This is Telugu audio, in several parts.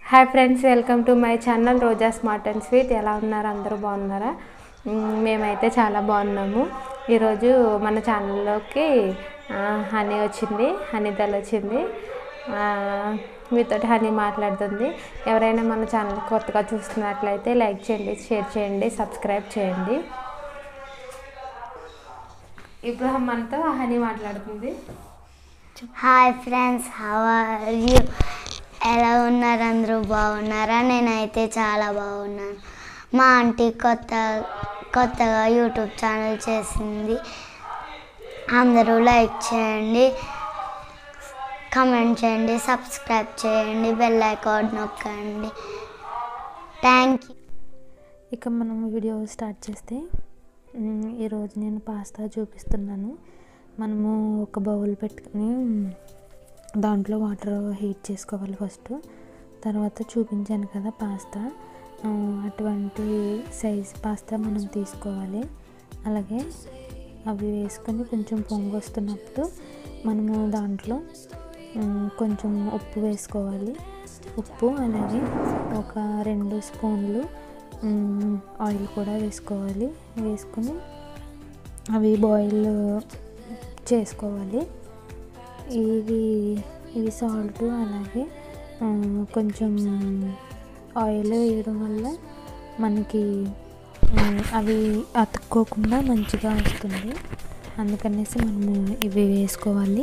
hi friends welcome to my channel Roja smart and sweet ఎలా ఉన్నారు అందరూ బాగున్నారా మ్మ్, మేమైతే చాలా బాగున్నాము ఈరోజు మన ఛానల్లోకి ఆ, హనీ వచ్చింది హనీ తల్లి వచ్చింది ఆ, మీతోటి హనీ మాట్లాడుతుంది ఎవరైనా మన ఛానల్ కొత్తగా చూస్తున్నట్లయితే లైక్ చేయండి షేర్ చేయండి సబ్స్క్రైబ్ చేయండి ఇప్పుడు మనతో హనీ మాట్లాడుతుంది hi friends how are you ఎలా ఉన్నారు అందరూ బాగున్నారా నేనైతే చాలా బాగున్నాను మా ఆంటీ కొత్త కొత్తగా యూట్యూబ్ ఛానల్ చేసింది అందరూ లైక్ చేయండి కమెంట్ చేయండి సబ్స్క్రైబ్ చేయండి బెల్ ఐకాన్ నొక్కండి థ్యాంక్ యూ ఇక మనం వీడియో స్టార్ట్ చేస్తే మ్, ఈరోజు నేను పాస్తా చూపిస్తున్నాను మనము ఒక బౌల్ పెట్టుకుని దాంట్లో వాటర్ హీట్ చేసుకోవాలి ఫస్ట్ తర్వాత చూపించాను కదా పాస్తా ఆ, అటువంటి సైజ్ పాస్తా మనం తీసుకోవాలి అలాగే అవి వేసుకొని కొంచెం పొంగు వస్తున్నప్పుడు మనము దాంట్లో మ్, కొంచెం ఉప్పు వేసుకోవాలి ఉప్పు అలాగే ఒక రెండు స్పూన్లు మ్, ఆయిల్ కూడా వేసుకోవాలి వేసుకొని అవి బాయిల్ చేసుకోవాలి ఇవి ఇవి సాల్ట్ అలాగే ఆ, కొంచెం ఆయిల్ వేయడం వల్ల మనకి ఆ, అవి అతుక్కోకుండా మంచిగా వస్తుంది అందుకనేసి మనము ఇవి వేసుకోవాలి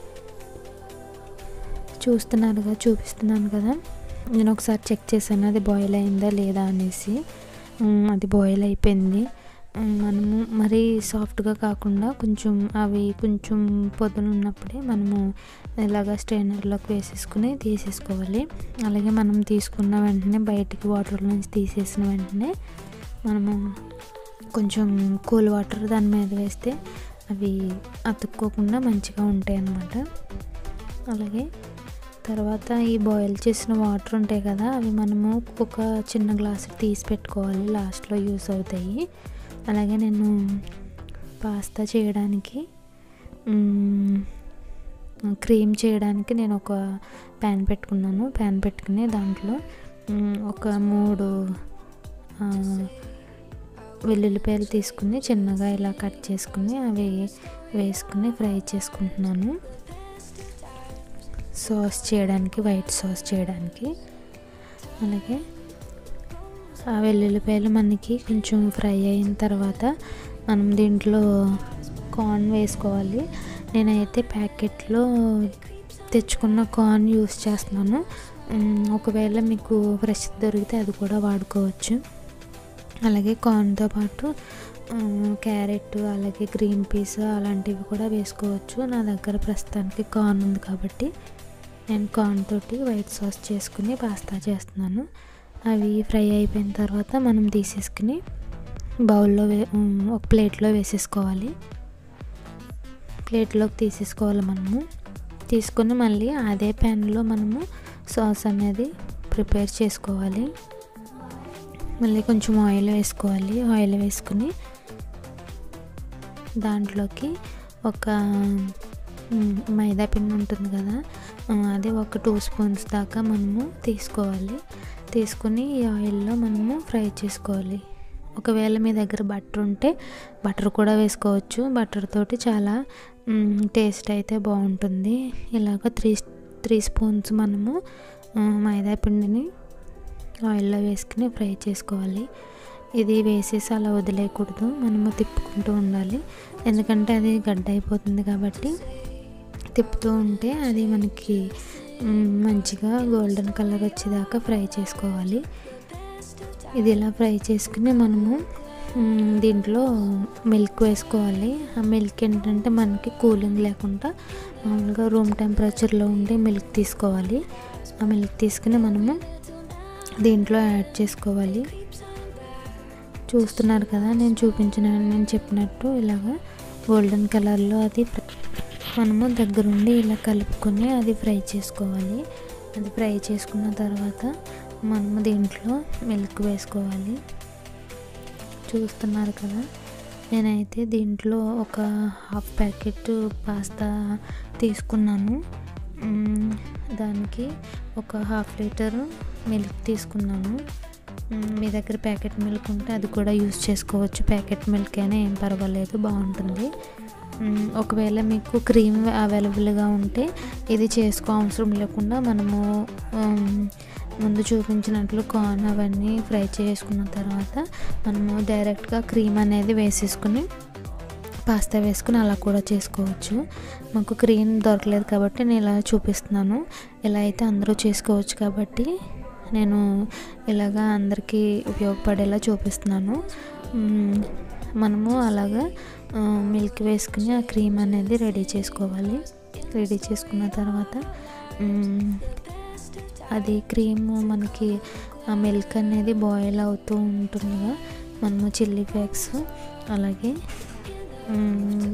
చూస్తున్నారుగా చూపిస్తున్నాను కదా నేను ఒకసారి చెక్ చేశాను అది బాయిల్ అయిందా లేదా అనేసి ఉమ్, అది బాయిల్ అయిపోయింది ఉమ్, మనము మరీ సాఫ్ట్గా కాకుండా కొంచెం అవి కొంచెం పొద్దున ఉన్నప్పుడే మనము ఇలాగ స్ట్రైనర్లోకి వేసేసుకుని తీసేసుకోవాలి అలాగే మనం తీసుకున్న వెంటనే బయటికి వాటర్ నుంచి తీసేసిన వెంటనే మనము కొంచెం కూల్ వాటర్ దాని మీద వేస్తే అవి అతుక్కోకుండా మంచిగా ఉంటాయి అన్నమాట అలాగే తర్వాత ఈ బాయిల్ చేసిన వాటర్ ఉంటాయి కదా అవి మనము ఒక చిన్న గ్లాసు తీసి పెట్టుకోవాలి లాస్ట్లో యూస్ అవుతాయి అలాగే నేను పాస్తా చేయడానికి మ్, క్రీమ్ చేయడానికి నేను ఒక ప్యాన్ పెట్టుకున్నాను ప్యాన్ పెట్టుకుని దాంట్లో మ్, ఒక మూడు ఆ, వెల్లుల్లిపాయలు తీసుకుని చిన్నగా ఇలా కట్ చేసుకుని అవి వేసుకుని ఫ్రై చేసుకుంటున్నాను సాస్ చేయడానికి వైట్ సాస్ చేయడానికి అలాగే ఆ వెల్లుల్లిపాయలు మనకి కొంచెం ఫ్రై అయిన తర్వాత మనం దీంట్లో కార్న్ వేసుకోవాలి నేనైతే ప్యాకెట్లో తెచ్చుకున్న కార్న్ యూస్ చేస్తున్నాను ఉమ్, ఒకవేళ మీకు ఫ్రెష్ దొరికితే అది కూడా వాడుకోవచ్చు అలాగే కార్న్తో పాటు ఆ, క్యారెట్ అలాగే గ్రీన్ పీస్ అలాంటివి కూడా వేసుకోవచ్చు నా దగ్గర ప్రస్తుతానికి కార్న్ ఉంది కాబట్టి నేను కార్న్ తోటి వైట్ సాస్ చేసుకుని పాస్తా చేస్తున్నాను అవి ఫ్రై అయిపోయిన తర్వాత మనం తీసేసుకుని బౌల్లో వే ఉమ్, ఒక ప్లేట్లో వేసేసుకోవాలి ప్లేట్లోకి తీసేసుకోవాలి మనము తీసుకొని మళ్ళీ అదే ప్యాన్లో మనము సాస్ అనేది ప్రిపేర్ చేసుకోవాలి మళ్ళీ కొంచెం ఆయిల్ వేసుకోవాలి ఆయిల్ వేసుకుని దాంట్లోకి ఒక మ్, మైదా పిండి ఉంటుంది కదా ఆ, అది ఒక టూ స్పూన్స్ దాకా మనము తీసుకోవాలి తీసుకుని ఈ ఆయిల్లో మనము ఫ్రై చేసుకోవాలి ఒకవేళ మీ దగ్గర బటర్ ఉంటే బటర్ కూడా వేసుకోవచ్చు బటర్ తోటి చాలా మ్, టేస్ట్ అయితే బాగుంటుంది ఇలాగ త్రీ త్రీ స్పూన్స్ మనము ఆ, మైదా పిండిని ఆయిల్లో వేసుకుని ఫ్రై చేసుకోవాలి ఇది వేసేసి అలా వదిలేయకూడదు మనము తిప్పుకుంటూ ఉండాలి ఎందుకంటే అది గడ్డ అయిపోతుంది కాబట్టి తిప్పుతూ ఉంటే అది మనకి మ్, మంచిగా గోల్డెన్ కలర్ వచ్చేదాకా ఫ్రై చేసుకోవాలి ఇది ఇలా ఫ్రై చేసుకుని మనము మ్, దీంట్లో మిల్క్ వేసుకోవాలి ఆ మిల్క్ ఏంటంటే మనకి కూలింగ్ లేకుండా మామూలుగా రూమ్ టెంపరేచర్లో ఉండే మిల్క్ తీసుకోవాలి ఆ మిల్క్ తీసుకుని మనము దీంట్లో యాడ్ చేసుకోవాలి చూస్తున్నారు కదా నేను చూపించిన నేను చెప్పినట్టు ఇలాగా గోల్డెన్ కలర్లో అది ఫ్ర- మనము దగ్గరుండి ఇలా కలుపుకొని అది ఫ్రై చేసుకోవాలి అది ఫ్రై చేసుకున్న తర్వాత మనము దీంట్లో మిల్క్ వేసుకోవాలి చూస్తున్నారు కదా నేనైతే దీంట్లో ఒక హాఫ్ ప్యాకెట్ పాస్తా తీసుకున్నాను మ్, దానికి ఒక హాఫ్ లీటర్ మిల్క్ తీసుకున్నాను మ్, మీ దగ్గర ప్యాకెట్ మిల్క్ ఉంటే అది కూడా యూస్ చేసుకోవచ్చు ప్యాకెట్ మిల్క్ అయినా ఏం పర్వాలేదు బాగుంటుంది మ్, ఒకవేళ మీకు క్రీమ్ అవైలబుల్గా ఉంటే ఇది చేసుకో అవసరం లేకుండా మనము ఉమ్, ముందు చూపించినట్లు కార్న్ అవన్నీ ఫ్రై చేసుకున్న తర్వాత మనము డైరెక్ట్గా క్రీమ్ అనేది వేసేసుకుని పాస్తా వేసుకుని అలా కూడా చేసుకోవచ్చు మాకు క్రీమ్ దొరకలేదు కాబట్టి నేను ఇలా చూపిస్తున్నాను ఇలా అయితే అందరూ చేసుకోవచ్చు కాబట్టి నేను ఇలాగా అందరికీ ఉపయోగపడేలా చూపిస్తున్నాను మ్మ్, మనము అలాగా ఆ, మిల్క్ వేసుకుని ఆ క్రీమ్ అనేది రెడీ చేసుకోవాలి రెడీ చేసుకున్న తర్వాత మ్మ్, అది క్రీమ్ మనకి ఆ మిల్క్ అనేది బాయిల్ అవుతూ ఉంటుందిగా మనము చిల్లీ ఫ్లేక్స్ అలాగే మ్మ్,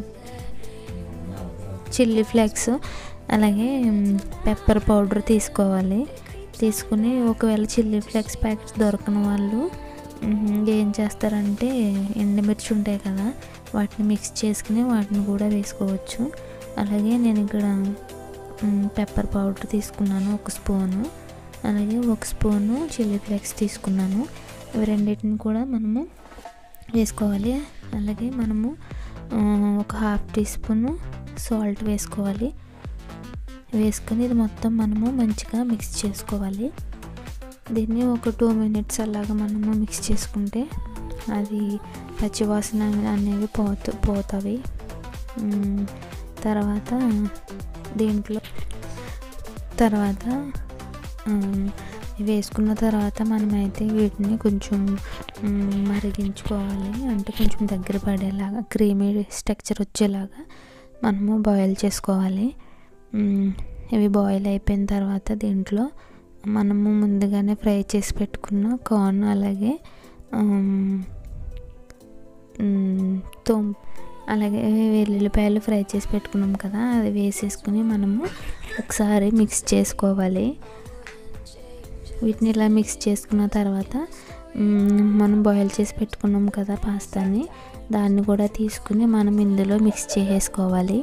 చిల్లీ ఫ్లేక్స్ అలాగే పెప్పర్ పౌడర్ తీసుకోవాలి తీసుకుని ఒకవేళ చిల్లీ ఫ్లేక్స్ ప్యాకెట్స్ దొరకని వాళ్ళు మ్మ్, ఏం చేస్తారంటే ఎండుమిర్చి ఉంటాయి కదా వాటిని మిక్స్ చేసుకుని వాటిని కూడా వేసుకోవచ్చు అలాగే నేను ఇక్కడ మ్, పెప్పర్ పౌడర్ తీసుకున్నాను ఒక స్పూను అలాగే ఒక స్పూను చిల్లీ ఫ్లేక్స్ తీసుకున్నాను ఇవి రెండింటిని కూడా మనము వేసుకోవాలి అలాగే మనము ఆ, ఒక హాఫ్ టీ స్పూను సాల్ట్ వేసుకోవాలి వేసుకొని ఇది మొత్తం మనము మంచిగా మిక్స్ చేసుకోవాలి దీన్ని ఒక టూ మినిట్స్ అలాగా మనము మిక్స్ చేసుకుంటే అది పచ్చివాసన అనేవి పోతు పోతాయి మ్, తర్వాత దీంట్లో తర్వాత మ్, వేసుకున్న తర్వాత మనమైతే వీటిని కొంచెం మ్, మరిగించుకోవాలి అంటే కొంచెం దగ్గర పడేలాగా క్రీమీ స్ట్రక్చర్ వచ్చేలాగా మనము బాయిల్ చేసుకోవాలి మ్, ఇవి బాయిల్ అయిపోయిన తర్వాత దీంట్లో మనము ముందుగానే ఫ్రై చేసి పెట్టుకున్న కార్న్ అలాగే మ్, మ్, తోం అలాగే వెల్లుల్లిపాయలు ఫ్రై చేసి పెట్టుకున్నాం కదా అది వేసేసుకుని మనము ఒకసారి మిక్స్ చేసుకోవాలి వీటిని ఇలా మిక్స్ చేసుకున్న తర్వాత మ్, మనం బాయిల్ చేసి పెట్టుకున్నాం కదా పాస్తాని దాన్ని కూడా తీసుకుని మనం ఇందులో మిక్స్ చేసేసుకోవాలి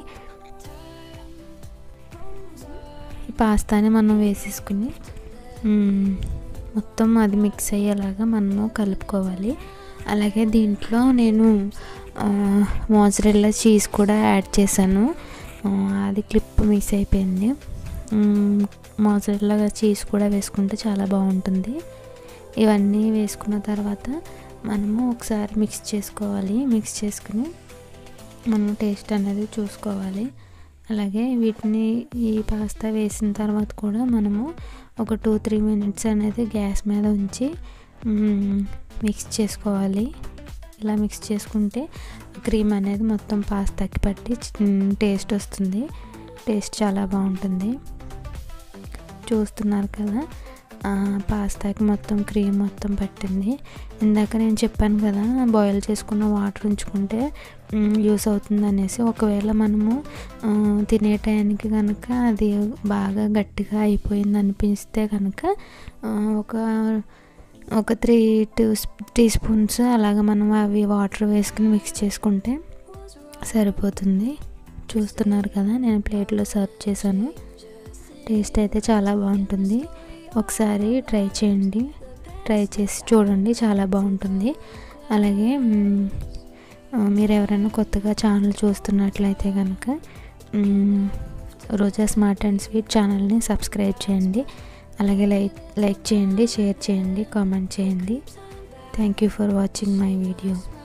ఈ పాస్తాని మనం వేసేసుకుని మ్, మొత్తం అది మిక్స్ అయ్యేలాగా మనము కలుపుకోవాలి అలాగే దీంట్లో నేను మోజరెల్లా చీజ్ కూడా యాడ్ చేశాను ఆ, అది క్లిప్ మిస్ అయిపోయింది మోజరెల్లా చీజ్ కూడా వేసుకుంటే చాలా బాగుంటుంది ఇవన్నీ వేసుకున్న తర్వాత మనము ఒకసారి మిక్స్ చేసుకోవాలి మిక్స్ చేసుకుని మనం టేస్ట్ అనేది చూసుకోవాలి అలాగే వీటిని ఈ పాస్తా వేసిన తర్వాత కూడా మనము ఒక టూ త్రీ మినిట్స్ అనేది గ్యాస్ మీద ఉంచి మ్, మిక్స్ చేసుకోవాలి ఇలా మిక్స్ చేసుకుంటే క్రీమ్ అనేది మొత్తం పాస్తాకి పట్టి మ్, టేస్ట్ వస్తుంది టేస్ట్ చాలా బాగుంటుంది చూస్తున్నారు కదా ఆ, పాస్తాకి మొత్తం క్రీమ్ మొత్తం పట్టింది ఇందాక నేను చెప్పాను కదా బాయిల్ చేసుకున్న వాటర్ ఉంచుకుంటే యూస్ అవుతుంది అనేసి ఒకవేళ మనము ఆ, తినే టైంకి కనుక అది బాగా గట్టిగా అయిపోయింది అనిపిస్తే కనుక ఆ, ఒక ఒక త్రీ టూ టీ స్పూన్స్ అలాగ మనం అవి వాటర్ వేసుకుని మిక్స్ చేసుకుంటే సరిపోతుంది చూస్తున్నారు కదా నేను ప్లేట్లో సర్వ్ చేశాను టేస్ట్ అయితే చాలా బాగుంటుంది ఒకసారి ట్రై చేయండి ట్రై చేసి చూడండి చాలా బాగుంటుంది అలాగే మ్, ఆ, మీరు ఎవరైనా కొత్తగా ఛానల్ చూస్తున్నట్లయితే కనుక మ్, రోజా స్మార్ట్ అండ్ స్వీట్ ఛానల్ని సబ్స్క్రైబ్ చేయండి అలాగే లైక్ లైక్ చేయండి షేర్ చేయండి కామెంట్ చేయండి thank you for watching my video